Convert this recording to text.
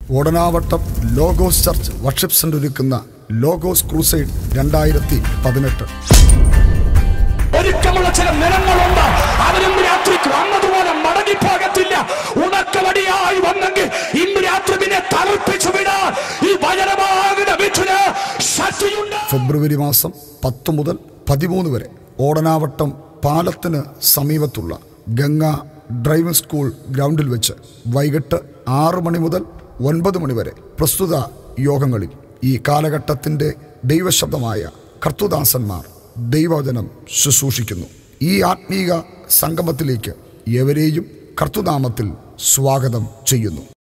Odanavattam Logos church worship centre ഒരുക്കുന്ന Logos crusade രണ്ടായിരത്തി പതിനെട്ട് ഒരുക്കമുള്ള ചില നിറങ്ങളുണ്ട് അവരും രാത്രി വന്നതുപോലെ മടങ്ങിപ്പോകത്തില്ല ഉണക്കവടിയായി വന്നെങ്കിൽ ഇന്ന് രാത്രി പിന്നെ തളർപ്പിച്ചു വിടാൻ ഈ ഭയനമാകുന്ന വിധുന് ശക്തിയുണ്ട് ഫെബ്രുവരി മാസം പത്ത് മുതൽ പതിമൂന്ന് വരെ ഓടനാവട്ടം പാലത്തിന് സമീപത്തുള്ള ഗംഗ ഡ്രൈവിംഗ് സ്കൂൾ ഗ്രൗണ്ടിൽ വെച്ച് വൈകിട്ട് ആറ് മണി മുതൽ ഒൻപത് മണി വരെ പ്രസ്തുത യോഗങ്ങളിൽ ഈ കാലഘട്ടത്തിൻ്റെ ദൈവശബ്ദമായ കർത്തുദാസന്മാർ ദൈവവചനം ശുശ്രൂഷിക്കുന്നു ഈ ആത്മീക സംഗമത്തിലേക്ക് എവരെയും കർത്തുനാമത്തിൽ സ്വാഗതം ചെയ്യുന്നു